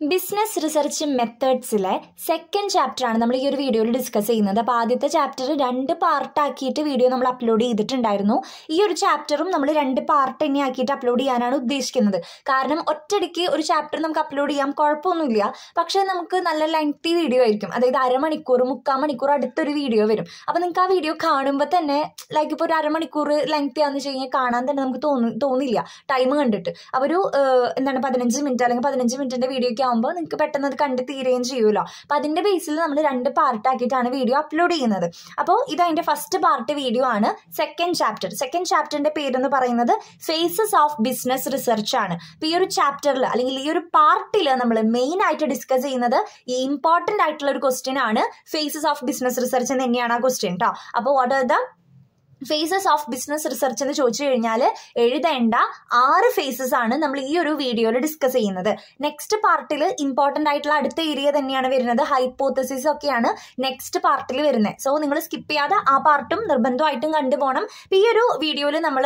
business research മെത്തേഡ്സിലെ second ചാപ്റ്ററാണ് നമ്മൾ ഈ ഒരു വീഡിയോയിൽ ഡിസ്കസ് ചെയ്യുന്നത് അപ്പോൾ ആദ്യത്തെ ചാപ്റ്റർ രണ്ട് പാർട്ടാക്കിയിട്ട് വീഡിയോ നമ്മൾ അപ്ലോഡ് ചെയ്തിട്ടുണ്ടായിരുന്നു ഈ ഒരു ചാപ്റ്ററും നമ്മൾ രണ്ട് പാർട്ട് തന്നെ ആക്കിയിട്ട് അപ്ലോഡ് ചെയ്യാനാണ് ഉദ്ദേശിക്കുന്നത് കാരണം ഒറ്റയടിക്ക് ഒരു ചാപ്റ്റർ നമുക്ക് അപ്ലോഡ് ചെയ്യാം കുഴപ്പമൊന്നുമില്ല പക്ഷേ നമുക്ക് നല്ല ലെങ്തി വീഡിയോ ആയിരിക്കും അതായത് അരമണിക്കൂർ മുക്കാൽ മണിക്കൂർ അടുത്തൊരു വീഡിയോ വരും അപ്പോൾ നിങ്ങൾക്ക് ആ വീഡിയോ കാണുമ്പോൾ തന്നെ ലൈക്ക് ഇപ്പോൾ ഒരു അരമണിക്കൂർ ലെങ്തി ആണെന്ന് വെച്ച് കഴിഞ്ഞാൽ കാണാൻ തന്നെ നമുക്ക് തോന്നി തോന്നില്ല ടൈം കണ്ടിട്ട് അപ്പോൾ ഒരു ഏഹ്, എന്താണ് പതിനഞ്ച് മിനിറ്റ് അല്ലെങ്കിൽ പതിനഞ്ച് മിനിറ്റിൻ്റെ വീഡിയോ ഒക്കെ ആകുമ്പോൾ നിങ്ങൾക്ക് പെട്ടെന്ന് അത് കണ്ട് തീരുകയും ചെയ്യുമല്ലോ അപ്പോൾ അതിൻ്റെ ബേസിൽ നമ്മൾ രണ്ട് പാർട്ടാക്കിയിട്ടാണ് വീഡിയോ അപ്ലോഡ് ചെയ്യുന്നത് അപ്പോൾ ഇത് അതിൻ്റെ ഫസ്റ്റ് പാർട്ട് വീഡിയോ ആണ് സെക്കൻഡ് ചാപ്റ്റർ സെക്കൻഡ് ചാപ്റ്ററിൻ്റെ പേരെന്ന് പറയുന്നത് ഫേസസ് ഓഫ് ബിസിനസ് റിസർച്ച് ആണ് അപ്പോൾ ഈ ഒരു ചാപ്റ്ററിൽ അല്ലെങ്കിൽ ഈ ഒരു പാർട്ടിൽ നമ്മൾ മെയിൻ ആയിട്ട് ഡിസ്കസ് ചെയ്യുന്നത് ഈ ഇമ്പോർട്ടൻ്റ് ആയിട്ടുള്ള ഒരു ക്വസ്റ്റ്യൻ ആണ് ഫേസസ് ഓഫ് ബിസിനസ് റിസർച്ച് എന്ന് തന്നെയാണ് ആ ക്വസ്റ്റ്യൻ കേട്ടോ അപ്പോൾ what are the phases of business research എന്ന് ചോദിച്ചു കഴിഞ്ഞാൽ എഴുതേണ്ട ആറ് ഫേസസ് ആണ് നമ്മൾ ഈ ഒരു വീഡിയോയിൽ ഡിസ്കസ് ചെയ്യുന്നത് നെക്സ്റ്റ് പാർട്ടിൽ ഇമ്പോർട്ടൻ്റ് ആയിട്ടുള്ള അടുത്ത ഏരിയ തന്നെയാണ് വരുന്നത് ഹൈപ്പോത്തസിസ് ഒക്കെയാണ് നെക്സ്റ്റ് പാർട്ടിൽ വരുന്നത് സോ നിങ്ങൾ സ്കിപ്പ് ചെയ്യാതെ ആ പാർട്ടും നിർബന്ധമായിട്ടും കണ്ടുപോകണം ഇപ്പം ഈ ഒരു വീഡിയോയിൽ നമ്മൾ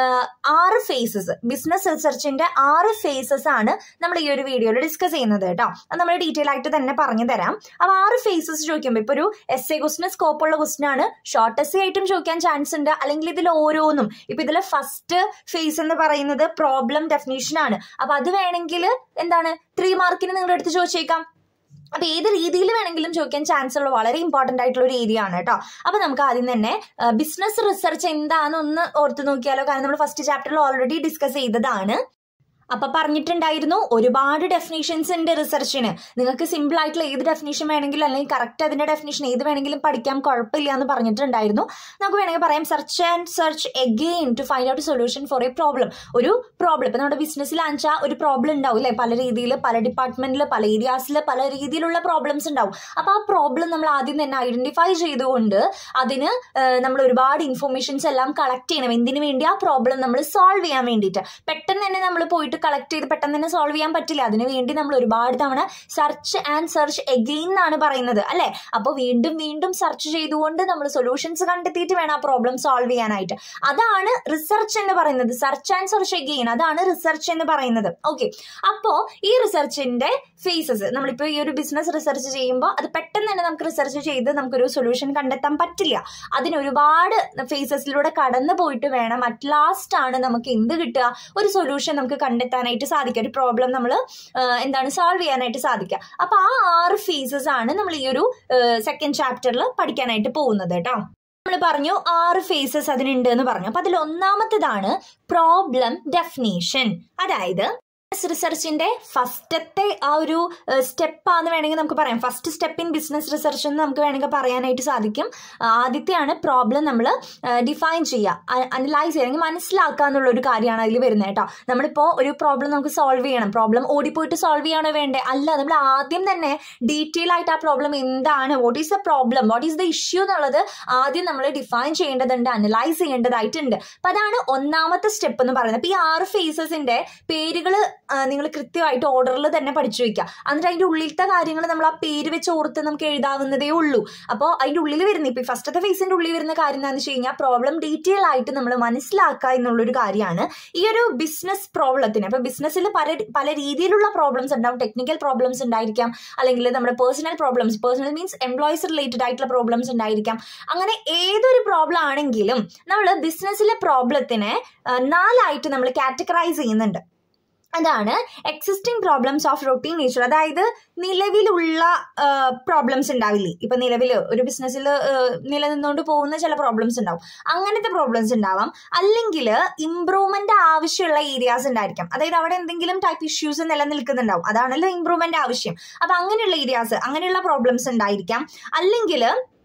ആറ് ഫേസസ് ബിസിനസ് റിസർച്ചിന്റെ ആറ് ഫേസസ് ആണ് നമ്മൾ ഈ ഒരു വീഡിയോയിൽ ഡിസ്കസ് ചെയ്യുന്നത് കേട്ടോ അത് നമ്മൾ ഡീറ്റെയിൽ ആയിട്ട് തന്നെ പറഞ്ഞു തരാം അപ്പോൾ ആറ് ഫേസസ് ചോദിക്കുമ്പോൾ ഇപ്പോൾ ഒരു എസ് എ ക്വസ്റ്റിന് സ്കോപ്പുള്ള ക്വസ്റ്റൻ ആണ് ഷോർട്ട് എസ് ആയിട്ടും ചോദിക്കാൻ ചാൻസ് ഉണ്ട് അല്ലെങ്കിൽ ഇതിൽ ഓരോന്നും ഇപ്പൊ ഇതിലെ ഫസ്റ്റ് ഫേസ് എന്ന് പറയുന്നത് പ്രോബ്ലം ഡെഫിനേഷൻ ആണ് അപ്പൊ അത് വേണമെങ്കിൽ എന്താണ് ത്രീ മാർക്കിന് നിങ്ങളുടെ അടുത്ത് ചോദിച്ചേക്കാം അപ്പൊ ഏത് രീതിയിൽ വേണമെങ്കിലും ചോദിക്കാൻ ചാൻസ് ഉള്ള വളരെ ഇമ്പോർട്ടന്റ് ആയിട്ടുള്ള ഒരു ഏരിയ ആണ് കേട്ടോ അപ്പൊ നമുക്ക് ആദ്യം തന്നെ ബിസിനസ് റിസർച്ച് എന്താണെന്ന് ഓർത്ത് നോക്കിയാലോ കാരണം നമ്മൾ ഫസ്റ്റ് ചാപ്റ്ററിൽ ഓൾറെഡി ഡിസ്കസ് ചെയ്തതാണ് അപ്പൊ പറഞ്ഞിട്ടുണ്ടായിരുന്നു ഒരുപാട് ഡെഫിനേഷൻസ് ഉണ്ട് റിസർച്ചിന് നിങ്ങൾക്ക് സിമ്പിൾ ആയിട്ടുള്ള ഏത് ഡെഫിനേഷൻ വേണമെങ്കിലും അല്ലെങ്കിൽ കറക്റ്റ് അതിന്റെ ഡെഫിനേഷൻ ഏത് വേണമെങ്കിലും പഠിക്കാം കുഴപ്പമില്ല എന്ന് പറഞ്ഞിട്ടുണ്ടായിരുന്നു നമുക്ക് വേണമെങ്കിൽ പറയാം search and search again to find out solution for a problem ഒരു പ്രോബ്ലം ഇപ്പൊ നമ്മുടെ ബിസിനസ്സിൽ ആണെച്ചാൽ ഒരു പ്രോബ്ലം ഉണ്ടാവും അല്ലെ പല രീതിയിൽ പല ഡിപ്പാർട്ട്മെന്റിൽ പല ഏരിയാസിൽ പല രീതിയിലുള്ള പ്രോബ്ലംസ് ഉണ്ടാവും അപ്പൊ ആ പ്രോബ്ലം നമ്മൾ ആദ്യം തന്നെ ഐഡന്റിഫൈ ചെയ്തുകൊണ്ട് അതിന് നമ്മൾ ഒരുപാട് ഇൻഫർമേഷൻസ് എല്ലാം കളക്ട് ചെയ്യണം എന്തിനു വേണ്ടി ആ പ്രോബ്ലം നമ്മൾ സോൾവ് ചെയ്യാൻ വേണ്ടിയിട്ട് പെട്ടെന്ന് തന്നെ നമ്മൾ പോയിട്ട് കളക്ട് ചെയ്ത് പെട്ടെന്ന് തന്നെ സോൾവ് ചെയ്യാൻ പറ്റില്ല അതിന് വേണ്ടി നമ്മൾ ഒരുപാട് തവണ സെർച്ച് ആൻഡ് സെർച്ച് എഗെയിൻ എന്നാണ് പറയുന്നത് അല്ലെ അപ്പോൾ വീണ്ടും വീണ്ടും സെർച്ച് ചെയ്തുകൊണ്ട് നമ്മൾ സൊല്യൂഷൻസ് കണ്ടെത്തിയിട്ട് വേണം ആ പ്രോബ്ലം സോൾവ് ചെയ്യാനായിട്ട് അതാണ് റിസർച്ച് എന്ന് പറയുന്നത് സെർച്ച് ആൻഡ് സെർച്ച് എഗെയിൻ അതാണ് റിസർച്ച് എന്ന് പറയുന്നത് ഓക്കെ അപ്പോ ഈ റിസർച്ചിന്റെ ഫേസസ് നമ്മളിപ്പോൾ ഈ ഒരു ബിസിനസ് റിസർച്ച് ചെയ്യുമ്പോൾ അത് പെട്ടെന്ന് തന്നെ നമുക്ക് റിസർച്ച് ചെയ്ത് നമുക്കൊരു സൊല്യൂഷൻ കണ്ടെത്താൻ പറ്റില്ല അതിന് ഒരുപാട് ഫേസസിലൂടെ കടന്നു പോയിട്ട് വേണം അറ്റ് ലാസ്റ്റ് ആണ് നമുക്ക് എന്ത് കിട്ടുക ഒരു സൊല്യൂഷൻ നമുക്ക് കണ്ടെത്താനായിട്ട് സാധിക്കുക ഒരു പ്രോബ്ലം നമ്മൾ എന്താണ് സോൾവ് ചെയ്യാനായിട്ട് സാധിക്കുക അപ്പൊ ആ ആറ് ഫേസസ് ആണ് നമ്മൾ ഈ ഒരു സെക്കൻഡ് ചാപ്റ്ററിൽ പഠിക്കാനായിട്ട് പോകുന്നത് കേട്ടോ നമ്മൾ പറഞ്ഞു ആറ് ഫേസസ് അതിനുണ്ട് എന്ന് പറഞ്ഞു അപ്പൊ അതിൽ ഒന്നാമത്തേതാണ് പ്രോബ്ലം ഡെഫിനേഷൻ അതായത് ബിസിനസ് റിസർച്ചിന്റെ ഫസ്റ്റത്തെ ആ ഒരു സ്റ്റെപ്പാന്ന് വേണമെങ്കിൽ നമുക്ക് പറയാം first step in business research എന്ന് നമുക്ക് വേണമെങ്കിൽ പറയാനായിട്ട് സാധിക്കും ആ, ആദ്യത്തെയാണ് പ്രോബ്ലം നമ്മൾ ഡിഫൈൻ ചെയ്യുക അനലൈസ് ചെയ്യുക അല്ലെങ്കിൽ മനസ്സിലാക്കുക എന്നുള്ള ഒരു കാര്യമാണ് അതിൽ വരുന്നത് കേട്ടോ നമ്മളിപ്പോൾ ഒരു പ്രോബ്ലം നമുക്ക് സോൾവ് ചെയ്യണം പ്രോബ്ലം ഓടിപ്പോയിട്ട് സോൾവ് ചെയ്യണോ വേണ്ടേ അല്ല നമ്മൾ ആദ്യം തന്നെ ഡീറ്റെയിൽ ആയിട്ട് ആ പ്രോബ്ലം എന്താണ് what is the problem what is the issue എന്നുള്ളത് ആദ്യം നമ്മൾ ഡിഫൈൻ ചെയ്യേണ്ടതുണ്ട് അനലൈസ് ചെയ്യേണ്ടതായിട്ടുണ്ട് അപ്പൊ അതാണ് ഒന്നാമത്തെ സ്റ്റെപ്പ് എന്ന് പറയുന്നത് അപ്പൊ ഈ ആറ് ഫേസസിന്റെ പേരുകൾ നിങ്ങൾ കൃത്യമായിട്ട് ഓർഡറിൽ തന്നെ പഠിച്ചു വെക്കുക എന്നിട്ട് അതിന്റെ ഉള്ളിലത്തെ കാര്യങ്ങൾ നമ്മൾ ആ പേര് വെച്ച് ഓർത്ത് നമുക്ക് എഴുതാവുന്നതേ ഉള്ളൂ അപ്പോൾ അതിന്റെ ഉള്ളിൽ വരുന്ന ഇപ്പൊ ഫസ്റ്റത്തെ ഫേസിന്റെ ഉള്ളിൽ വരുന്ന കാര്യം എന്താണെന്ന് വെച്ച് കഴിഞ്ഞാൽ പ്രോബ്ലം ഡീറ്റെയിൽ ആയിട്ട് നമ്മൾ മനസ്സിലാക്കുക എന്നുള്ളൊരു കാര്യമാണ് ഈ ഒരു ബിസിനസ് പ്രോബ്ലത്തിന് അപ്പൊ ബിസിനസ്സിൽ പല പല രീതിയിലുള്ള പ്രോബ്ലംസ് ഉണ്ടാവും ടെക്നിക്കൽ പ്രോബ്ലംസ് ഉണ്ടായിരിക്കാം അല്ലെങ്കിൽ നമ്മുടെ personal problems personal means employees related ആയിട്ടുള്ള പ്രോബ്ലംസ് ഉണ്ടായിരിക്കാം അങ്ങനെ ഏതൊരു പ്രോബ്ലം ആണെങ്കിലും നമ്മൾ ബിസിനസ്സിലെ പ്രോബ്ലത്തിനെ നാലായിട്ട് നമ്മൾ കാറ്റഗറൈസ് ചെയ്യുന്നുണ്ട് അതാണ് existing problems of routine nature അതായത് നിലവിലുള്ള പ്രോബ്ലംസ് ഉണ്ടാവില്ലേ ഇപ്പൊ നിലവിൽ ഒരു ബിസിനസ്സിൽ നിലനിന്നുകൊണ്ട് പോകുന്ന ചില പ്രോബ്ലംസ് ഉണ്ടാവും അങ്ങനത്തെ പ്രോബ്ലംസ് ഉണ്ടാവാം അല്ലെങ്കിൽ ഇംപ്രൂവ്മെന്റ് ആവശ്യമുള്ള ഏരിയാസ് ഉണ്ടായിരിക്കാം അതായത് അവിടെ എന്തെങ്കിലും ടൈപ്പ് ഇഷ്യൂസ് നിലനിൽക്കുന്നുണ്ടാവും അതാണല്ലോ ഇംപ്രൂവ്മെന്റ് ആവശ്യം അപ്പൊ അങ്ങനെയുള്ള ഏരിയാസ് അങ്ങനെയുള്ള പ്രോബ്ലംസ് ഉണ്ടായിരിക്കാം അല്ലെങ്കിൽ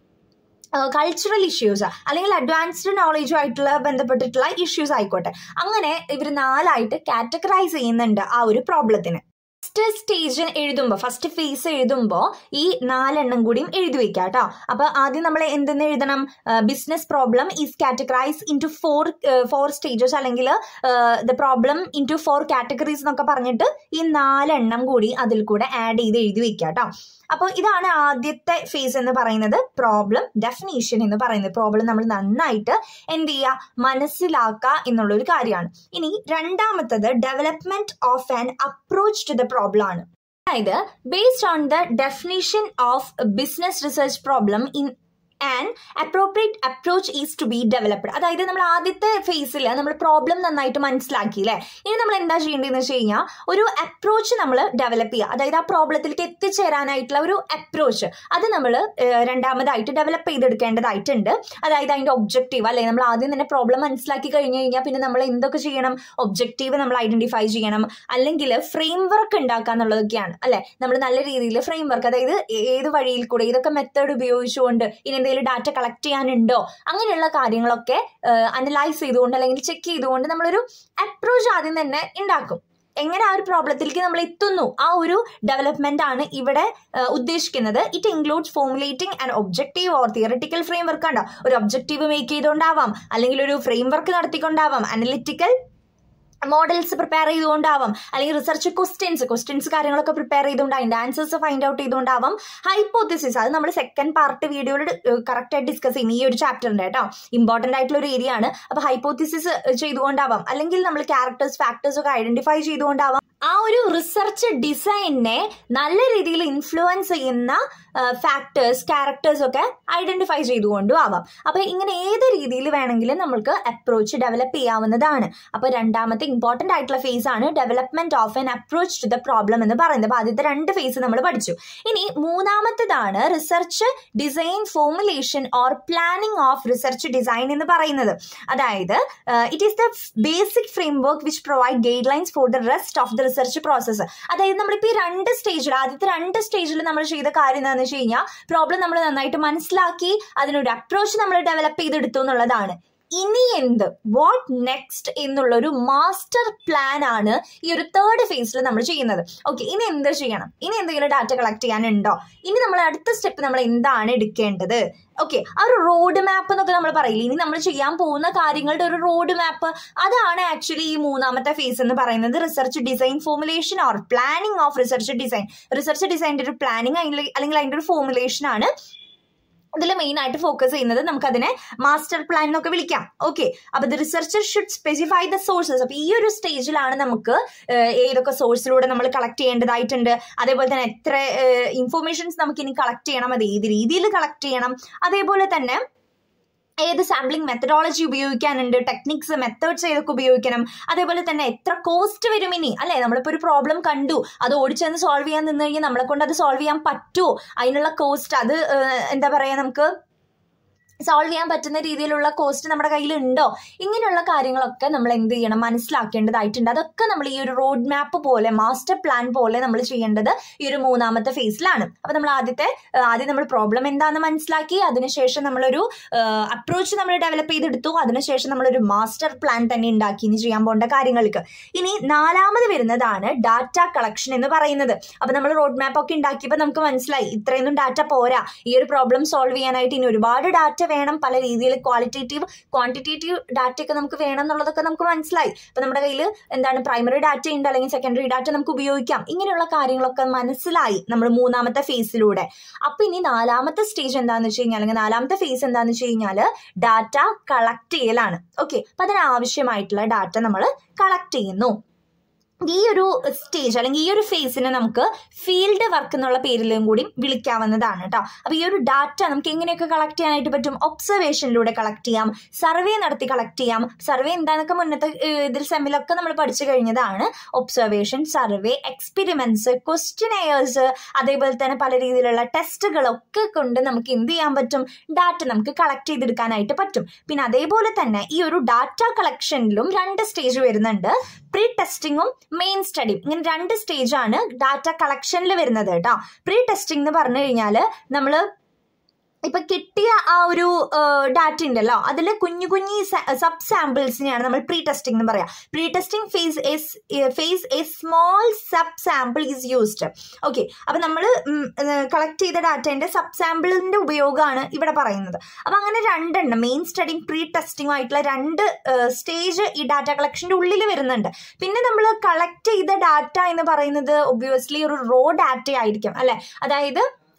കൾച്ചറൽ ഇഷ്യൂസ് അല്ലെങ്കിൽ അഡ്വാൻസ്ഡ് നോളജുമായിട്ടുള്ള ബന്ധപ്പെട്ടിട്ടുള്ള ഇഷ്യൂസ് ആയിക്കോട്ടെ അങ്ങനെ ഇവർ നാലായിട്ട് കാറ്റഗറൈസ് ചെയ്യുന്നുണ്ട് ആ ഒരു പ്രോബ്ലത്തിന് ഫസ്റ്റ് സ്റ്റേജ് എഴുതുമ്പോൾ ഫസ്റ്റ് ഫേസ് എഴുതുമ്പോൾ ഈ നാലെണ്ണം കൂടിയും എഴുതി വെക്കാം കേട്ടോ അപ്പൊ ആദ്യം നമ്മൾ എന്തെന്ന് എഴുതണം business problem is categorise into four four stages അല്ലെങ്കിൽ the problem into four categories എന്നൊക്കെ പറഞ്ഞിട്ട് ഈ നാലെണ്ണം കൂടി അതിൽ കൂടെ ആഡ് ചെയ്ത് എഴുതി വെക്കാം കേട്ടോ അപ്പോൾ ഇതാണ് ആദ്യത്തെ ഫേസ് എന്ന് പറയുന്നത് പ്രോബ്ലം ഡെഫിനേഷൻ എന്ന് പറയുന്നത് പ്രോബ്ലം നമ്മൾ നന്നായിട്ട് എന്ത് ചെയ്യുക മനസ്സിലാക്കുക എന്നുള്ള ഒരു കാര്യമാണ് ഇനി രണ്ടാമത്തത് development of an approach to the problem ആണ് അതായത് based on the definition of business research problem in and appropriate approach is to be developed അതായത് നമ്മൾ ആദ്യത്തെ ഫേസിൽ നമ്മൾ പ്രോബ്ലം നന്നായിട്ട് മനസ്സിലാക്കി അല്ലേ ഇനി നമ്മൾ എന്താ ചെയ്യേണ്ടതെന്ന് വെച്ച് കഴിഞ്ഞാൽ ഒരു അപ്രോച്ച് നമ്മൾ ഡെവലപ്പ് ചെയ്യുക അതായത് ആ പ്രോബ്ലത്തിലേക്ക് എത്തിച്ചേരാനായിട്ടുള്ള ഒരു അപ്രോച്ച് അത് നമ്മൾ രണ്ടാമതായിട്ട് ഡെവലപ്പ് ചെയ്തെടുക്കേണ്ടതായിട്ടുണ്ട് അതായത് അതിൻ്റെ ഒബ്ജക്റ്റീവ് അല്ലെ നമ്മൾ ആദ്യം തന്നെ പ്രോബ്ലം മനസ്സിലാക്കി കഴിഞ്ഞ് കഴിഞ്ഞാൽ പിന്നെ നമ്മൾ എന്തൊക്കെ ചെയ്യണം ഒബ്ജക്റ്റീവ് നമ്മൾ ഐഡന്റിഫൈ ചെയ്യണം അല്ലെങ്കിൽ ഫ്രെയിം വർക്ക് ഉണ്ടാക്കുക എന്നുള്ളതൊക്കെയാണ് അല്ലെ നമ്മൾ നല്ല രീതിയിൽ ഫ്രെയിം വർക്ക് അതായത് ഏത് വഴിയിൽ കൂടെ ഏതൊക്കെ മെത്തേഡ് ഉപയോഗിച്ചുകൊണ്ട് ഇനി എന്തെങ്കിലും ഡാറ്റ കളക്ട് ചെയ്യാനുണ്ടോ അങ്ങനെയുള്ള കാര്യങ്ങളൊക്കെ അനലൈസ് ചെയ്തുകൊണ്ട് അല്ലെങ്കിൽ ചെക്ക് ചെയ്തുകൊണ്ട് നമ്മളൊരു അപ്രോച്ച് ആദ്യം തന്നെ ഉണ്ടാക്കും എങ്ങനെ ആ ഒരു പ്രോബ്ലത്തിലേക്ക് നമ്മൾ എത്തുന്നു ആ ഒരു ഡെവലപ്മെന്റ് ആണ് ഇവിടെ ഉദ്ദേശിക്കുന്നത് it includes formulating and objective or theoretical framework ഉണ്ടോ ഒരു ഒബ്ജക്റ്റീവ് മേക്ക് ചെയ്തുകൊണ്ടാവാം അല്ലെങ്കിൽ ഒരു ഫ്രെയിം വർക്ക് നടത്തിക്കൊണ്ടാവാം അനലിറ്റിക്കൽ മോഡൽസ് പ്രിപ്പയർ ചെയ്തുകൊണ്ടാവാം അല്ലെങ്കിൽ റിസർച്ച് ക്വസ്റ്റ്യൻസ് ക്വസ്റ്റ്യൻസ് കാര്യങ്ങളൊക്കെ പ്രിപ്പയർ ചെയ്തുകൊണ്ട് അതിന്റെ ആൻസേഴ്സ് ഫൈൻഡ് ഔട്ട് ചെയ്തുകൊണ്ടാവാം ഹൈപ്പോത്തിസിസ് അത് നമ്മൾ സെക്കൻഡ് പാർട്ട് വീഡിയോയിൽ കറക്റ്റ് ആയിട്ട് ഡിസ്കസ് ചെയ്യും ഈ ഒരു ചാപ്റ്ററിന്റെ കേട്ടോ ഇമ്പോർട്ടന്റ് ആയിട്ടുള്ള ഒരു ഏരിയ ആണ് അപ്പൊ ഹൈപ്പോത്തിസിസ് ചെയ്തുകൊണ്ടാവാം അല്ലെങ്കിൽ നമ്മൾ ക്യാരക്ടേഴ്സ് ഫാക്ടേഴ്സ് ഒക്കെ ഐഡന്റിഫൈ ചെയ്തുകൊണ്ടാവാം ആ ഒരു റിസർച്ച് ഡിസൈനെ നല്ല രീതിയിൽ ഇൻഫ്ലുവൻസ് ചെയ്യുന്ന ഫാക്ടേഴ്സ് ക്യാരക്ടേഴ്സ് ഒക്കെ ഐഡന്റിഫൈ ചെയ്തുകൊണ്ടും ആവാം അപ്പൊ ഇങ്ങനെ ഏത് രീതിയിൽ വേണമെങ്കിലും നമ്മൾക്ക് അപ്രോച്ച് ഡെവലപ്പ് ചെയ്യാവുന്നതാണ് അപ്പൊ രണ്ടാമത്തെ ഇമ്പോർട്ടന്റ് ആയിട്ടുള്ള ഫേസ് ആണ് development of an approach to the problem എന്ന് പറയുന്നത് അപ്പൊ ആദ്യത്തെ രണ്ട് ഫേസ് നമ്മൾ പഠിച്ചു ഇനി മൂന്നാമത്തേതാണ് research design formulation or planning of research design എന്ന് പറയുന്നത് അതായത് it is the basic framework which provide guidelines for the rest of the research process അതായത് നമ്മളിപ്പോൾ ഈ രണ്ട് സ്റ്റേജിൽ ആദ്യത്തെ രണ്ട് സ്റ്റേജിൽ നമ്മൾ ചെയ്ത കാര്യം എന്താണെന്ന് വെച്ച് കഴിഞ്ഞാൽ പ്രോബ്ലം നമ്മൾ നന്നായിട്ട് മനസ്സിലാക്കി അതിനൊരു അപ്രോച്ച് നമ്മൾ ഡെവലപ്പ് ചെയ്തെടുത്തു എന്നുള്ളതാണ് ഇനി എന്ത് വാട്ട് നെക്സ്റ്റ് എന്നുള്ള ഒരു മാസ്റ്റർ പ്ലാൻ ആണ് ഈ ഒരു തേർഡ് ഫേസിൽ നമ്മൾ ചെയ്യുന്നത് ഓക്കെ ഇനി എന്ത് ചെയ്യണം ഇനി എന്തെങ്കിലും ഡാറ്റ കളക്ട് ചെയ്യാനുണ്ടോ ഇനി നമ്മൾ അടുത്ത സ്റ്റെപ്പ് നമ്മൾ എന്താണ് എടുക്കേണ്ടത് ഓക്കെ ആ ഒരു റോഡ് മാപ്പ് എന്നൊക്കെ നമ്മൾ പറയില്ല ഇനി നമ്മൾ ചെയ്യാൻ പോകുന്ന കാര്യങ്ങളുടെ ഒരു റോഡ് മാപ്പ് അതാണ് ആക്ച്വലി ഈ മൂന്നാമത്തെ ഫേസ് എന്ന് പറയുന്നത് research design formulation or planning of research design research ഡിസൈൻ്റെ ഒരു പ്ലാനിങ് അല്ലെങ്കിൽ അതിൻ്റെ ഒരു ഫോമുലേഷൻ ആണ് ഇതിൽ മെയിൻ ആയിട്ട് ഫോക്കസ് ചെയ്യുന്നത് നമുക്കതിനെ മാസ്റ്റർ പ്ലാൻ എന്നൊക്കെ വിളിക്കാം ഓക്കെ അപ്പൊ the researcher should specify the sources അപ്പൊ ഈ ഒരു സ്റ്റേജിലാണ് നമുക്ക് ഏതൊക്കെ സോഴ്സിലൂടെ നമ്മൾ കളക്ട് ചെയ്യേണ്ടതായിട്ടുണ്ട് അതേപോലെ തന്നെ എത്ര ഇൻഫോർമേഷൻസ് നമുക്ക് ഇനി കളക്ട് ചെയ്യണം അത് ഏത് രീതിയിൽ കളക്ട് ചെയ്യണം അതേപോലെ തന്നെ ഏത് സാമ്പിളിംഗ് മെത്തഡോളജി ഉപയോഗിക്കാനുണ്ട് ടെക്നിക്സ് മെത്തേഡ്സ് ഏതൊക്കെ ഉപയോഗിക്കണം അതേപോലെ തന്നെ എത്ര കോസ്റ്റ് വരും ഇനി അല്ലെ നമ്മളിപ്പോൾ ഒരു പ്രോബ്ലം കണ്ടു അത് ഓടിച്ചെന്ന് സോൾവ് ചെയ്യാൻ നിന്ന് കഴിഞ്ഞാൽ നമ്മളെ കൊണ്ട് അത് സോൾവ് ചെയ്യാൻ പറ്റുമോ അതിനുള്ള കോസ്റ്റ് അത് എന്താ പറയാ നമുക്ക് സോൾവ് ചെയ്യാൻ പറ്റുന്ന രീതിയിലുള്ള കോസ്റ്റ് നമ്മുടെ കയ്യിൽ ഉണ്ടോ ഇങ്ങനെയുള്ള കാര്യങ്ങളൊക്കെ നമ്മൾ എന്ത് ചെയ്യണം മനസ്സിലാക്കേണ്ടതായിട്ടുണ്ട് അതൊക്കെ നമ്മൾ ഈ ഒരു റോഡ് മാപ്പ് പോലെ മാസ്റ്റർ പ്ലാൻ പോലെ നമ്മൾ ചെയ്യേണ്ടത് ഈ ഒരു മൂന്നാമത്തെ ഫേസിലാണ് അപ്പൊ നമ്മൾ ആദ്യത്തെ ആദ്യം നമ്മൾ പ്രോബ്ലം എന്താണെന്ന് മനസ്സിലാക്കി അതിനുശേഷം നമ്മളൊരു അപ്രോച്ച് നമ്മൾ ഡെവലപ്പ് ചെയ്തെടുത്തു അതിനുശേഷം നമ്മളൊരു മാസ്റ്റർ പ്ലാൻ തന്നെ ഉണ്ടാക്കി ഇനി ചെയ്യാൻ പോകേണ്ട കാര്യങ്ങൾക്ക് ഇനി നാലാമത് വരുന്നതാണ് ഡാറ്റ കളക്ഷൻ എന്ന് പറയുന്നത് അപ്പൊ നമ്മൾ റോഡ് മാപ്പ് ഒക്കെ ഉണ്ടാക്കിയപ്പോൾ നമുക്ക് മനസ്സിലായി ഇത്രയൊന്നും ഡാറ്റ പോരാ ഈ ഒരു പ്രോബ്ലം സോൾവ് ചെയ്യാനായിട്ട് ഇനി ഒരുപാട് ഡാറ്റ വേണം പല രീതിയിൽ ക്വാളിറ്റേറ്റീവ് ക്വാണ്ടിറ്റേറ്റീവ് ഡാറ്റ ഒക്കെ നമുക്ക് വേണം എന്നുള്ളതൊക്കെ നമുക്ക് മനസ്സിലായി ഇപ്പൊ നമ്മുടെ കയ്യിൽ എന്താണ് പ്രൈമറി ഡാറ്റ ഉണ്ട് അല്ലെങ്കിൽ സെക്കൻഡറി ഡാറ്റ നമുക്ക് ഉപയോഗിക്കാം ഇങ്ങനെയുള്ള കാര്യങ്ങളൊക്കെ മനസ്സിലായി നമ്മൾ മൂന്നാമത്തെ ഫേസിലൂടെ അപ്പൊ ഇനി നാലാമത്തെ സ്റ്റേജ് എന്താന്ന് വെച്ച് കഴിഞ്ഞാൽ അല്ലെങ്കിൽ നാലാമത്തെ ഫേസ് എന്താന്ന് വെച്ച് കഴിഞ്ഞാൽ ഡാറ്റ കളക്ട് ചെയ്യലാണ് ഓക്കെ അപ്പൊ അതിനാവശ്യമായിട്ടുള്ള ഡാറ്റ നമ്മൾ കളക്ട് ചെയ്യുന്നു ഈ ഒരു സ്റ്റേജ് അല്ലെങ്കിൽ ഈ ഒരു ഫേസിനെ നമുക്ക് ഫീൽഡ് വർക്ക് എന്നുള്ള പേരിലും കൂടി വിളിക്കാവുന്നതാണ് കേട്ടോ അപ്പൊ ഈ ഒരു ഡാറ്റ നമുക്ക് എങ്ങനെയൊക്കെ കളക്ട് ചെയ്യാനായിട്ട് പറ്റും ഒബ്സർവേഷനിലൂടെ കളക്ട് ചെയ്യാം സർവേ നടത്തി കളക്ട് ചെയ്യാം സർവേ എന്താണെന്നൊക്കെ മുന്നത്തെ ഇതിൽ സെമ്മിലൊക്കെ നമ്മൾ പഠിച്ചു കഴിഞ്ഞതാണ് ഒബ്സർവേഷൻ സർവേ എക്സ്പെരിമെന്റ്സ് ക്വസ്റ്റ്യനെയേഴ്സ് അതേപോലെ തന്നെ പല രീതിയിലുള്ള ടെസ്റ്റുകളൊക്കെ കൊണ്ട് നമുക്ക് എന്ത് ചെയ്യാൻ പറ്റും ഡാറ്റ നമുക്ക് കളക്ട് ചെയ്തെടുക്കാനായിട്ട് പറ്റും പിന്നെ അതേപോലെ തന്നെ ഈ ഒരു ഡാറ്റ കളക്ഷനിലും രണ്ട് സ്റ്റേജ് വരുന്നുണ്ട് പ്രീ ടെസ്റ്റിങ്ങും മെയിൻ സ്റ്റഡിയും ഇങ്ങനെ രണ്ട് സ്റ്റേജ് ആണ് ഡാറ്റ കളക്ഷനിൽ വരുന്നത് കേട്ടോ പ്രീ ടെസ്റ്റിംഗ് എന്ന് പറഞ്ഞു കഴിഞ്ഞാൽ നമ്മൾ ഇപ്പൊ കിട്ടിയ ആ ഒരു ഡാറ്റ ഉണ്ടല്ലോ അതിൽ കുഞ്ഞു കുഞ്ഞു സബ് സാമ്പിൾസിനെയാണ് നമ്മൾ പ്രീ ടെസ്റ്റിംഗ് എന്ന് പറയാം pre testing phase as phase a small sub sample is used okay അപ്പൊ നമ്മൾ കളക്ട് ചെയ്ത ഡാറ്റേന്റെ സബ് സാമ്പിളിന്റെ ഉപയോഗമാണ് ഇവിടെ പറയുന്നത് അപ്പൊ അങ്ങനെ രണ്ടെണ്ണം മെയിൻ സ്റ്റഡിങ് പ്രീ ടെസ്റ്റിംഗും ആയിട്ടുള്ള രണ്ട് സ്റ്റേജ് ഈ ഡാറ്റ കളക്ഷന്റെ ഉള്ളിൽ വരുന്നുണ്ട് പിന്നെ നമ്മൾ കളക്ട് ചെയ്ത ഡാറ്റ എന്ന് പറയുന്നത് ഒബ്വിയസ്ലി ഒരു റോ ഡാറ്റ ആയിരിക്കും അല്ലെ അതായത്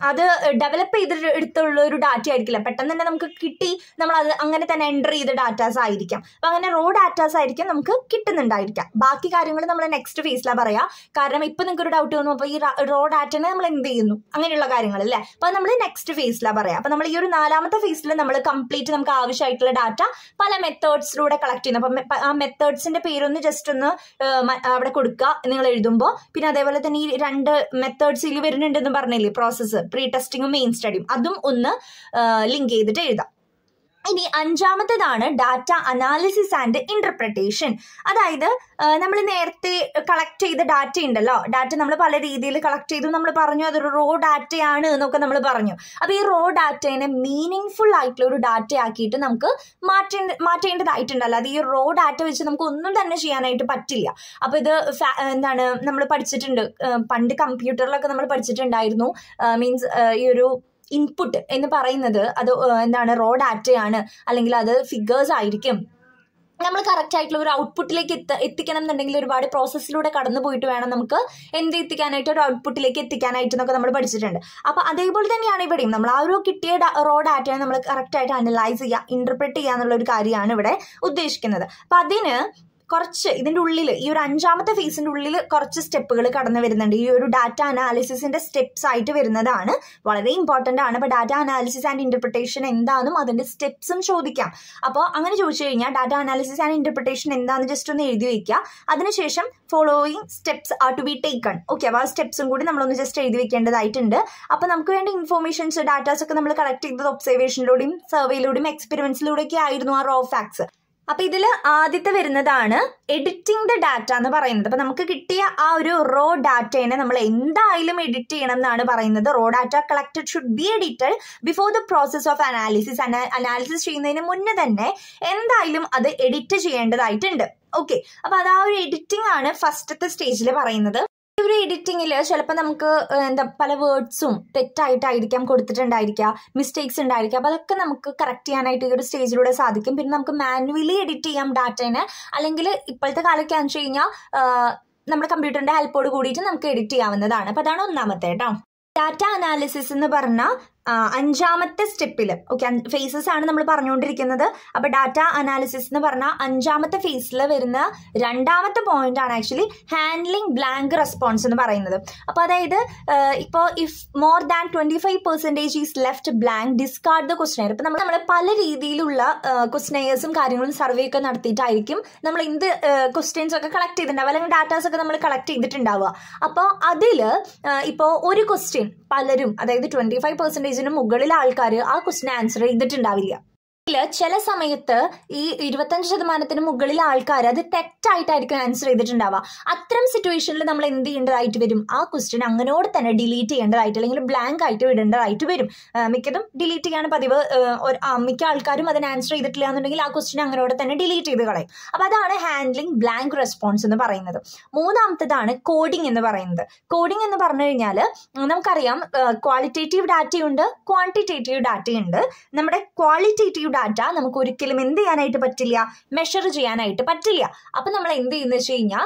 അത് ഡെവലപ്പ് ചെയ്ത് എടുത്തുള്ള ഒരു ഡാറ്റ ആയിരിക്കില്ല പെട്ടെന്ന് തന്നെ നമുക്ക് കിട്ടി നമ്മൾ അത് അങ്ങനെ തന്നെ എൻ്റർ ചെയ്ത ഡാറ്റാസ് ആയിരിക്കാം അപ്പം അങ്ങനെ റോ ഡാറ്റാസ് ആയിരിക്കും നമുക്ക് കിട്ടുന്നുണ്ടായിരിക്കാം ബാക്കി കാര്യങ്ങൾ നമ്മൾ നെക്സ്റ്റ് ഫേസിലാണ് പറയാം കാരണം ഇപ്പം നിങ്ങൾക്ക് ഒരു ഡൗട്ട് വന്നു അപ്പോൾ ഈ റോ ഡാറ്റനെ നമ്മൾ എന്ത് ചെയ്യുന്നു അങ്ങനെയുള്ള കാര്യങ്ങൾ അല്ലേ അപ്പോൾ നമ്മൾ നെക്സ്റ്റ് ഫേസിലാണ് പറയാം അപ്പോൾ നമ്മൾ ഈ ഒരു നാലാമത്തെ ഫേസിൽ നമ്മൾ കംപ്ലീറ്റ് നമുക്ക് ആവശ്യമായിട്ടുള്ള ഡാറ്റ പല മെത്തേഡ്സിലൂടെ കളക്ട് ചെയ്യുന്നു അപ്പം ആ മെത്തേഡ്സിന്റെ പേരൊന്ന് ജസ്റ്റ് ഒന്ന് അവിടെ കൊടുക്കുക നിങ്ങൾ എഴുതുമ്പോൾ പിന്നെ അതേപോലെ തന്നെ ഈ രണ്ട് മെത്തേഡ്സിൽ വരുന്നുണ്ടെന്ന് പറഞ്ഞില്ലേ പ്രോസസ്സ് പ്രീ ടെസ്റ്റിങ്ങും മെയിൻ സ്റ്റഡിയും അതും ഒന്ന് ലിങ്ക് ചെയ്തിട്ട് എഴുതാം ഇനി അഞ്ചാമത്തേതാണ് ഡാറ്റ അനാലിസിസ് ആൻഡ് ഇന്റർപ്രിട്ടേഷൻ അതായത് നമ്മൾ നേരത്തെ കളക്ട് ചെയ്ത ഡാറ്റ ഉണ്ടല്ലോ ഡാറ്റ നമ്മൾ പല രീതിയിൽ കളക്ട് ചെയ്തു നമ്മൾ പറഞ്ഞു അതൊരു റോ ഡാറ്റയാണ് എന്നൊക്കെ നമ്മൾ പറഞ്ഞു അപ്പോൾ ഈ റോ ഡാറ്റേനെ മീനിങ് ഫുൾ ആയിട്ടുള്ള ഒരു ഡാറ്റ ആക്കിയിട്ട് നമുക്ക് മാറ്റേണ്ട മാറ്റേണ്ടതായിട്ടുണ്ട് അല്ലാതെ ഈ റോ ഡാറ്റ വെച്ച് നമുക്ക് ഒന്നും തന്നെ ചെയ്യാനായിട്ട് പറ്റില്ല അപ്പോൾ ഇത് എന്താണ് നമ്മൾ പഠിച്ചിട്ടുണ്ട് പണ്ട് കമ്പ്യൂട്ടറിലൊക്കെ നമ്മൾ പഠിച്ചിട്ടുണ്ടായിരുന്നു മീൻസ് ഈ ഒരു ഇൻപുട്ട് എന്ന് പറയുന്നത് അത് എന്താണ് റോ ഡാറ്റയാണ് അല്ലെങ്കിൽ അത് ഫിഗേഴ്സ് ആയിരിക്കും നമ്മൾ കറക്റ്റ് ആയിട്ടുള്ള ഒരു ഔട്ട്പുട്ടിലേക്ക് എത്ത എത്തിക്കണം എന്നുണ്ടെങ്കിൽ ഒരുപാട് പ്രോസസ്സിലൂടെ കടന്നു പോയിട്ട് വേണം നമുക്ക് എന്ത് എത്തിക്കാനായിട്ട് ഒരു ഔട്ട്പുട്ടിലേക്ക് എത്തിക്കാനായിട്ട് എന്നൊക്കെ നമ്മൾ പഠിച്ചിട്ടുണ്ട് അപ്പോൾ അതേപോലെ തന്നെയാണ് ഇവിടെയും നമ്മൾ ആ ഒരു കിട്ടിയ റോ ഡാറ്റയെ നമ്മൾ കറക്റ്റായിട്ട് അനലൈസ് ചെയ്യുക ഇന്റർപ്രറ്റ് ചെയ്യുക എന്നുള്ള ഒരു കാര്യമാണ് ഇവിടെ ഉദ്ദേശിക്കുന്നത് അപ്പം അതിന് കുറച്ച് ഇതിൻ്റെ ഉള്ളിൽ ഈ ഒരു അഞ്ചാമത്തെ ഫേസിൻ്റെ ഉള്ളിൽ കുറച്ച് സ്റ്റെപ്പുകൾ കടന്നു വരുന്നുണ്ട് ഈ ഒരു ഡാറ്റ അനാലിസിസിന്റെ സ്റ്റെപ്സ് ആയിട്ട് വരുന്നതാണ് വളരെ ഇമ്പോർട്ടൻ്റ് ആണ് അപ്പോൾ ഡാറ്റ അനാലിസിസ് ആൻഡ് ഇന്റർപ്രിട്ടേഷൻ എന്താണെന്നും അതിന്റെ സ്റ്റെപ്സും ചോദിക്കാം അപ്പോൾ അങ്ങനെ ചോദിച്ചു കഴിഞ്ഞാൽ ഡാറ്റ അനാലിസിസ് ആൻഡ് ഇന്റർപ്രിട്ടേഷൻ എന്താണെന്ന് ജസ്റ്റ് ഒന്ന് എഴുതി വെക്കുക അതിനുശേഷം following steps are to be taken okay അപ്പോൾ ആ സ്റ്റെപ്സും കൂടി നമ്മളൊന്ന് ജസ്റ്റ് എഴുതി വെക്കേണ്ടതായിട്ടുണ്ട് അപ്പോൾ നമുക്ക് വേണ്ട ഇൻഫോർമേഷൻസ് ഡാറ്റാസ് ഒക്കെ നമ്മൾ കളക്ട് ചെയ്തത് ഒബ്സർവേഷനിലൂടെയും സർവേയിലൂടെയും എക്സ്പെരിമെന്റ്സിലൂടെയൊക്കെ ആയിരുന്നു ആ റോ ഫാക്ട്സ് അപ്പൊ ഇതിൽ ആദ്യത്തെ വരുന്നതാണ് എഡിറ്റിംഗ് ദ ഡാറ്റ എന്ന് പറയുന്നത് അപ്പൊ നമുക്ക് കിട്ടിയ ആ ഒരു റോ ഡാറ്റേനെ നമ്മൾ എന്തായാലും എഡിറ്റ് ചെയ്യണം എന്നാണ് പറയുന്നത് raw data collected should be edited before the process of analysis analysis ചെയ്യുന്നതിന് മുന്നേ തന്നെ എന്തായാലും അത് എഡിറ്റ് ചെയ്യേണ്ടതായിട്ടുണ്ട് ഓക്കെ അപ്പൊ അത് ആ ഒരു എഡിറ്റിംഗ് ആണ് ഫസ്റ്റത്തെ സ്റ്റേജിൽ പറയുന്നത് ഒരു എഡിറ്റിങ്ങിൽ ചിലപ്പോൾ നമുക്ക് എന്താ പല വേർഡ്സും തെറ്റായിട്ടായിരിക്കാം കൊടുത്തിട്ടുണ്ടായിരിക്കുക മിസ്റ്റേക്സ് ഉണ്ടായിരിക്കുക അപ്പോൾ അതൊക്കെ നമുക്ക് കറക്റ്റ് ചെയ്യാനായിട്ട് ഈ ഒരു സ്റ്റേജിലൂടെ സാധിക്കും പിന്നെ നമുക്ക് മാനുവലി എഡിറ്റ് ചെയ്യാം ഡാറ്റേനെ അല്ലെങ്കിൽ ഇപ്പോഴത്തെ കാലമൊക്കെ വെച്ച് കഴിഞ്ഞാൽ നമ്മുടെ കമ്പ്യൂട്ടറിന്റെ ഹെൽപ്പോട് കൂടിയിട്ട് നമുക്ക് എഡിറ്റ് ചെയ്യാവുന്നതാണ് അപ്പോൾ അതാണ് ഒന്നാമത്തെ കേട്ടോ ഡാറ്റ അനാലിസിസ് എന്ന് പറഞ്ഞാൽ അഞ്ചാമത്തെ സ്റ്റെപ്പിൽ ഓക്കെ ഫേസസ് ആണ് നമ്മൾ പറഞ്ഞുകൊണ്ടിരിക്കുന്നത് അപ്പോൾ ഡാറ്റ അനാലിസിസ് എന്ന് പറഞ്ഞാൽ അഞ്ചാമത്തെ ഫേസിൽ വരുന്ന രണ്ടാമത്തെ പോയിന്റ് ആണ് ആക്ച്വലി ഹാൻഡ്ലിംഗ് ബ്ലാങ്ക് റെസ്പോൺസ് എന്ന് പറയുന്നത് അപ്പോൾ അതായത് ഇപ്പോൾ if more than twenty five percentage is left blank discard the questionnaire ഇപ്പം നമ്മൾ നമ്മൾ പല രീതിയിലുള്ള ക്വസ്റ്റനെയേഴ്സും കാര്യങ്ങളും സർവേ ഒക്കെ നടത്തിയിട്ടായിരിക്കും നമ്മൾ എന്ത് ക്വസ്റ്റ്യൻസ് ഒക്കെ കളക്ട് ചെയ്തിട്ടുണ്ടാവുക അല്ലെങ്കിൽ ഡാറ്റാസ് ഒക്കെ നമ്മൾ കളക്ട് ചെയ്തിട്ടുണ്ടാവുക അപ്പോൾ അതിൽ ഇപ്പോൾ ഒരു ക്വസ്റ്റ്യൻ പലരും അതായത് ട്വന്റി ഫൈവ് പെർസെൻറ്റേജിന് മുകളിൽ ആൾക്കാർ ആ ക്വസ്റ്റിന് ആൻസർ ചെയ്തിട്ടുണ്ടാവില്ല ചില സമയത്ത് ഈ ഇരുപത്തഞ്ച് ശതമാനത്തിന് മുകളിൽ ആൾക്കാർ അത് തെറ്റായിട്ടായിരിക്കും ആൻസർ ചെയ്തിട്ടുണ്ടാവുക അത്തരം സിറ്റുവേഷനിൽ നമ്മൾ എന്ത് ചെയ്യേണ്ടതായിട്ട് വരും ആ ക്വസ്റ്റ്യൻ അങ്ങനോട് തന്നെ ഡിലീറ്റ് ചെയ്യേണ്ടതായിട്ട് അല്ലെങ്കിൽ ബ്ലാങ്ക് ആയിട്ട് വിടേണ്ടതായിട്ട് വരും മിക്കതും ഡിലീറ്റ് ചെയ്യാണ് പതിവ് മിക്ക ആൾക്കാരും അതിന് ആൻസർ ചെയ്തിട്ടില്ല എന്നുണ്ടെങ്കിൽ ആ ക്വസ്റ്റ്യൻ അങ്ങനോട് തന്നെ ഡിലീറ്റ് ചെയ്ത് കളയും അപ്പോൾ അതാണ് ഹാൻഡ്ലിംഗ് ബ്ലാങ്ക് റെസ്പോൺസ് എന്ന് പറയുന്നത് മൂന്നാമത്തതാണ് കോഡിംഗ് എന്ന് പറയുന്നത് കോഡിംഗ് എന്ന് പറഞ്ഞു കഴിഞ്ഞാൽ നമുക്കറിയാം ക്വാളിറ്റേറ്റീവ് ഡാറ്റയുണ്ട് ക്വാണ്ടിറ്റേറ്റീവ് ഡാറ്റയുണ്ട് നമ്മുടെ ക്വാളിറ്റേറ്റീവ് ഡാറ്റ നമുക്ക് ഒരിക്കലും എന്ത് ചെയ്യാനായിട്ട് പറ്റില്ല മെഷർ ചെയ്യാനായിട്ട് പറ്റില്ല അപ്പൊ നമ്മൾ എന്ത് ചെയ്യുന്ന വെച്ച് കഴിഞ്ഞാൽ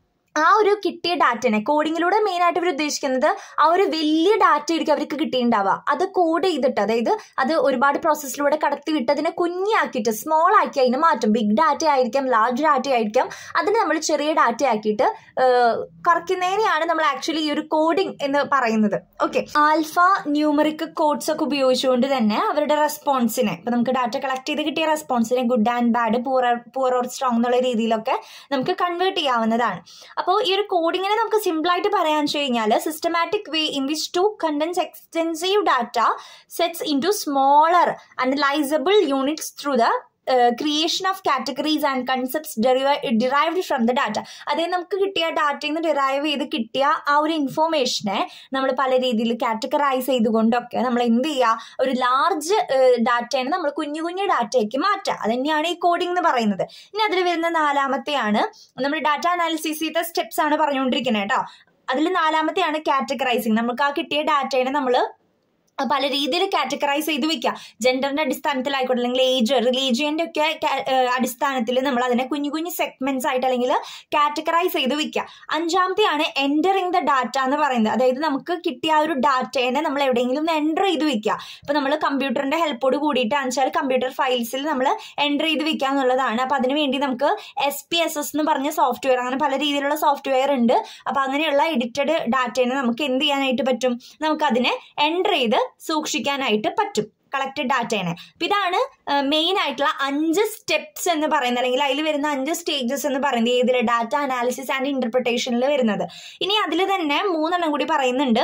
ആ ഒരു കിട്ടിയ ഡാറ്റനെ കോഡിങ്ങിലൂടെ മെയിൻ ആയിട്ട് അവർ ഉദ്ദേശിക്കുന്നത് ആ ഒരു വലിയ ഡാറ്റ ആയിരിക്കും അവർക്ക് കിട്ടിയിട്ടുണ്ടാവുക അത് കോഡ് ചെയ്തിട്ട് അതായത് അത് ഒരുപാട് പ്രോസസ്സിലൂടെ കടത്തി വിട്ട് അതിനെ കുഞ്ഞാക്കിയിട്ട് സ്മോൾ ആക്കി അതിന് മാറ്റും ബിഗ് ഡാറ്റ ആയിരിക്കാം ലാർജ് ഡാറ്റ ആയിരിക്കാം അതിന് നമ്മൾ ചെറിയ ഡാറ്റ ആക്കിയിട്ട് കുറയ്ക്കുന്നതിനെയാണ് നമ്മൾ ആക്ച്വലി ഈ ഒരു കോഡിംഗ് എന്ന് പറയുന്നത് ഓക്കെ ആൽഫ ന്യൂമറിക് കോഡ്സ് ഒക്കെ ഉപയോഗിച്ചുകൊണ്ട് തന്നെ അവരുടെ റെസ്പോൺസിനെ ഇപ്പൊ നമുക്ക് ഡാറ്റ കളക്ട് ചെയ്ത് കിട്ടിയ റെസ്പോൺസിനെ good and bad poor poor or strong എന്നുള്ള രീതിയിലൊക്കെ നമുക്ക് കൺവേർട്ട് ചെയ്യാവുന്നതാണ് അപ്പോൾ ഈ ഒരു കോഡിങ്ങിനെ നമുക്ക് സിമ്പിൾ ആയിട്ട് പറയാൻ വെച്ച് കഴിഞ്ഞാൽ systematic way in which to condense extensive data sets into smaller analysable units through the creation of categories and concepts derived from the data അതായത് നമുക്ക് കിട്ടിയ ഡാറ്റയിൽ നിന്ന് ഡിറൈവ് ചെയ്ത് കിട്ടിയ ആ ഒരു ഇൻഫോർമേഷനെ നമ്മൾ പല രീതിയിൽ കാറ്റഗറൈസ് ചെയ്തുകൊണ്ടൊക്കെ നമ്മൾ എന്ത് ചെയ്യുക ഒരു ലാർജ് ഡാറ്റേനെ നമ്മൾ കുഞ്ഞു കുഞ്ഞു ഡാറ്റയ്ക്ക് മാറ്റുക അത് തന്നെയാണ് ഈ കോഡിംഗ് എന്ന് പറയുന്നത് ഇനി അതിൽ വരുന്ന നാലാമത്തെയാണ് നമ്മൾ ഡാറ്റ അനാലിസിസ് ചെയ്ത സ്റ്റെപ്സ് ആണ് പറഞ്ഞുകൊണ്ടിരിക്കുന്നത് കേട്ടോ അതിൽ നാലാമത്തെയാണ് കാറ്റഗറൈസിങ് നമുക്ക് ആ കിട്ടിയ ഡാറ്റേനെ നമ്മൾ പല രീതിയിൽ കാറ്റഗറൈസ് ചെയ്ത് വെക്കുക ജെൻഡറിന്റെ അടിസ്ഥാനത്തിലായിക്കോട്ടെ അല്ലെങ്കിൽ ഏജ് റിലീജിയന്റെ ഒക്കെ അടിസ്ഥാനത്തിൽ നമ്മൾ അതിനെ കുഞ്ഞു കുഞ്ഞു സെഗ്മെന്റ്സ് ആയിട്ട് അല്ലെങ്കിൽ കാറ്റഗറൈസ് ചെയ്ത് വെക്കുക അഞ്ചാമത്തെയാണ് എൻ്ററിങ് ദ ഡാറ്റ എന്ന് പറയുന്നത് അതായത് നമുക്ക് കിട്ടിയ ആ ഒരു ഡാറ്റേനെ നമ്മൾ എവിടെയെങ്കിലും ഒന്ന് എൻ്റർ ചെയ്ത് വെക്കുക ഇപ്പൊ നമ്മൾ കമ്പ്യൂട്ടറിന്റെ ഹെൽപ്പോട് കൂടിയിട്ടാണെന്ന് വെച്ചാൽ കമ്പ്യൂട്ടർ ഫയൽസിൽ നമ്മൾ എൻ്റർ ചെയ്ത് വെക്കുക എന്നുള്ളതാണ് അപ്പൊ അതിന് വേണ്ടി നമുക്ക് എസ് പി എസ് എസ് എന്ന് പറഞ്ഞ സോഫ്റ്റ്വെയർ അങ്ങനെ പല രീതിയിലുള്ള സോഫ്റ്റ്വെയർ ഉണ്ട് അപ്പൊ അങ്ങനെയുള്ള എഡിറ്റഡ് ഡാറ്റേനെ നമുക്ക് എന്ത് ചെയ്യാനായിട്ട് പറ്റും നമുക്ക് അതിനെ എൻ്റർ ചെയ്ത് സൂക്ഷിക്കാനായിട്ട് പറ്റും കളക്റ്റഡ് ഡാറ്റേനെ അപ്പം ഇതാണ് മെയിൻ ആയിട്ടുള്ള അഞ്ച് സ്റ്റെപ്സ് എന്ന് പറയുന്നത് അല്ലെങ്കിൽ അതിൽ വരുന്ന അഞ്ച് സ്റ്റേജസ് എന്ന് പറയുന്നത് ഏതിൽ ഡാറ്റ അനാലിസിസ് ആൻഡ് ഇന്റർപ്രിട്ടേഷനിൽ വരുന്നത് ഇനി അതിൽ തന്നെ മൂന്നെണ്ണം കൂടി പറയുന്നുണ്ട്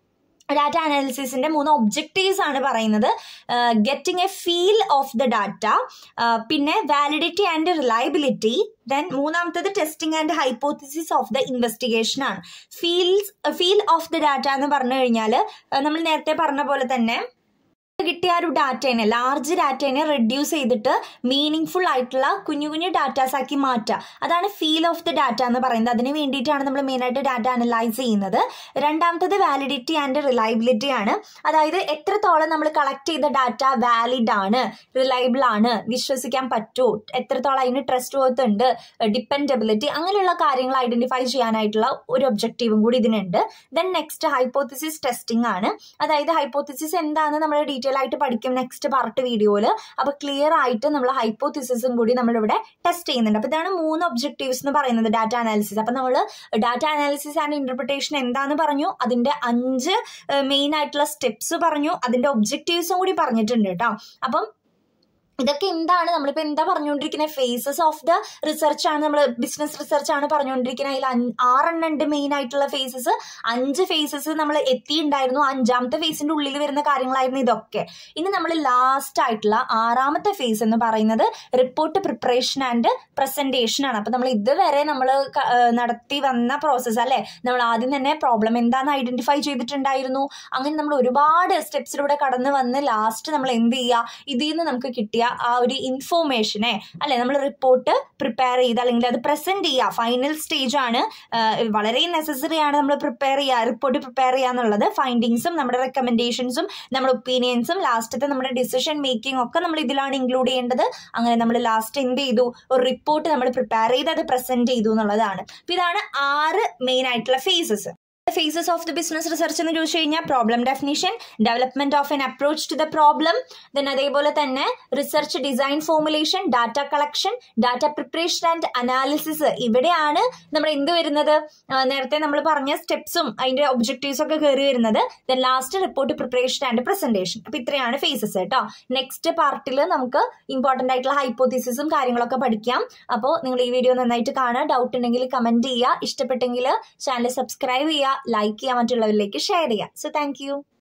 ഡാറ്റ അനാലിസിസിന്റെ മൂന്ന് ഒബ്ജക്റ്റീവ്സ് ആണ് പറയുന്നത് getting a feel of the data പിന്നെ വാലിഡിറ്റി ആൻഡ് റിലയബിലിറ്റി ദെൻ മൂന്നാമത്തത് testing and hypothesis of the investigation ആണ് feels feel of the data എന്ന് പറഞ്ഞു കഴിഞ്ഞാൽ നമ്മൾ നേരത്തെ പറഞ്ഞ പോലെ തന്നെ കിട്ടിയ ഒരു ഡാറ്റേനെ ലാർജ് ഡാറ്റേനെ റെഡ്യൂസ് ചെയ്തിട്ട് മീനിങ് ഫുൾ ആയിട്ടുള്ള കുഞ്ഞു കുഞ്ഞു ഡാറ്റാസ് ആക്കി മാറ്റുക അതാണ് ഫീൽ ഓഫ് ദ ഡാറ്റ എന്ന് പറയുന്നത് അതിന് വേണ്ടിയിട്ടാണ് നമ്മൾ മെയിനായിട്ട് ഡാറ്റ അനലൈസ് ചെയ്യുന്നത് രണ്ടാമത്തത് വാലിഡിറ്റി ആൻഡ് റിലയബിലിറ്റി ആണ് അതായത് എത്രത്തോളം നമ്മൾ കളക്ട് ചെയ്ത ഡാറ്റ വാലിഡ് ആണ് റിലയബിൾ ആണ് വിശ്വസിക്കാൻ പറ്റൂ എത്രത്തോളം അതിന് ട്രസ്റ്റ് വർത്ത് ഉണ്ട് ഡിപ്പെൻഡബിലിറ്റി അങ്ങനെയുള്ള കാര്യങ്ങൾ ഐഡന്റിഫൈ ചെയ്യാനായിട്ടുള്ള ഒരു ഒബ്ജക്റ്റീവും കൂടി ഇതിനുണ്ട് ദെൻ നെക്സ്റ്റ് ഹൈപ്പോത്തിസിസ് ടെസ്റ്റിംഗ് ആണ് അതായത് ഹൈപ്പോത്തിസിസ് എന്താണെന്ന് നമ്മൾ ഡീറ്റെയിൽ ആയിട്ട് പഠിക്കും നെക്സ്റ്റ് പാർട്ട് വീഡിയോയിൽ അപ്പോൾ ക്ലിയർ ആയിട്ട് നമ്മൾ ഹൈപ്പോത്തിസിസും കൂടി നമ്മളിവിടെ ടെസ്റ്റ് ചെയ്യുന്നുണ്ട് അപ്പോൾ ഇതാണ് മൂന്ന് ഒബ്ജക്റ്റീവ്സ് എന്ന് പറയുന്നത് ഡാറ്റ അനാലിസിസ് അപ്പോൾ നമ്മൾ ഡാറ്റ അനാലിസിസ് ആൻഡ് ഇന്റർപ്രിട്ടേഷൻ എന്താന്ന് പറഞ്ഞു അതിന്റെ അഞ്ച് മെയിൻ ആയിട്ടുള്ള സ്റ്റെപ്സ് പറഞ്ഞു അതിന്റെ ഒബ്ജക്റ്റീവ്സും കൂടി പറഞ്ഞിട്ടുണ്ട് കേട്ടോ അപ്പം ഇതൊക്കെ എന്താണ് നമ്മളിപ്പോൾ എന്താ പറഞ്ഞുകൊണ്ടിരിക്കുന്നത് ഫേസസ് ഓഫ് ദ റിസർച്ച് ആണ് നമ്മൾ ബിസിനസ് റിസർച്ച് ആണ് പറഞ്ഞുകൊണ്ടിരിക്കുന്നത് അതിൽ ആറെണ്ണം ഉണ്ട് മെയിൻ ആയിട്ടുള്ള ഫേസസ് അഞ്ച് ഫേസസ് നമ്മൾ എത്തിയിട്ടുണ്ടായിരുന്നു അഞ്ചാമത്തെ ഫേസിന്റെ ഉള്ളിൽ വരുന്ന കാര്യങ്ങളായിരുന്നു ഇതൊക്കെ ഇനി നമ്മൾ ലാസ്റ്റ് ആയിട്ടുള്ള ആറാമത്തെ ഫേസ് എന്ന് പറയുന്നത് റിപ്പോർട്ട് പ്രിപ്പറേഷൻ ആൻഡ് പ്രസന്റേഷൻ ആണ് അപ്പൊ നമ്മൾ ഇതുവരെ നമ്മൾ നടത്തി വന്ന പ്രോസസ്സ് അല്ലെ നമ്മൾ ആദ്യം തന്നെ പ്രോബ്ലം എന്താണെന്ന് ഐഡന്റിഫൈ ചെയ്തിട്ടുണ്ടായിരുന്നു അങ്ങനെ നമ്മൾ ഒരുപാട് സ്റ്റെപ്സിലൂടെ കടന്നു വന്ന് ലാസ്റ്റ് നമ്മൾ എന്ത് ചെയ്യുക ഇതിൽ നിന്ന് നമുക്ക് കിട്ടിയ ആ ഒരു ഇൻഫോർമേഷനെ അല്ലെ നമ്മൾ റിപ്പോർട്ട് പ്രിപ്പയർ ചെയ്ത് അല്ലെങ്കിൽ അത് പ്രസന്റ് ചെയ്യുക ഫൈനൽ സ്റ്റേജ് ആണ് വളരെ നെസസറി ആണ് നമ്മൾ പ്രിപ്പയർ ചെയ്യുക റിപ്പോർട്ട് പ്രിപ്പയർ ചെയ്യുക എന്നുള്ളത് ഫൈൻഡിങ്സും നമ്മുടെ റെക്കമെൻഡേഷൻസും നമ്മുടെ ഒപ്പീനിയൻസും ലാസ്റ്റത്തെ നമ്മുടെ ഡിസിഷൻ മേക്കിംഗ് ഒക്കെ നമ്മൾ ഇതിലാണ് ഇൻക്ലൂഡ് ചെയ്യേണ്ടത് അങ്ങനെ നമ്മൾ ലാസ്റ്റ് എന്ത് ചെയ്തു ഒരു റിപ്പോർട്ട് നമ്മൾ പ്രിപ്പയർ ചെയ്ത് അത് പ്രസന്റ് ചെയ്തു എന്നുള്ളതാണ് അപ്പൊ ഇതാണ് ആറ് മെയിൻ ആയിട്ടുള്ള phases phases of the business research എന്ന് ചോദിച്ചു കഴിഞ്ഞാൽ problem definition development of an approach to the problem then അതേപോലെ തന്നെ research design formulation data collection data preparation and analysis ഇവിടെയാണ് നമ്മൾ എന്ത് വരുന്നത് നേരത്തെ നമ്മൾ പറഞ്ഞ സ്റ്റെപ്സും അതിന്റെ ഒബ്ജക്റ്റീവ്സ് ഒക്കെ കയറി വരുന്നത് then last report preparation and presentation അപ്പൊ ഇത്രയാണ് ഫേസസ് കേട്ടോ നെക്സ്റ്റ് പാർട്ടിൽ നമുക്ക് ഇമ്പോർട്ടന്റ് ആയിട്ടുള്ള ഹൈപ്പോത്തിസിസും കാര്യങ്ങളൊക്കെ പഠിക്കാം അപ്പോൾ നിങ്ങൾ ഈ വീഡിയോ നന്നായിട്ട് കാണുക ഡൗട്ട് ഉണ്ടെങ്കിൽ കമന്റ് ചെയ്യുക ഇഷ്ടപ്പെട്ടെങ്കിൽ ചാനൽ സബ്സ്ക്രൈബ് ചെയ്യുക ലൈക്ക് ചെയ്യുക മറ്റുള്ളവരിലേക്ക് ഷെയർ ചെയ്യുക സോ താങ്ക്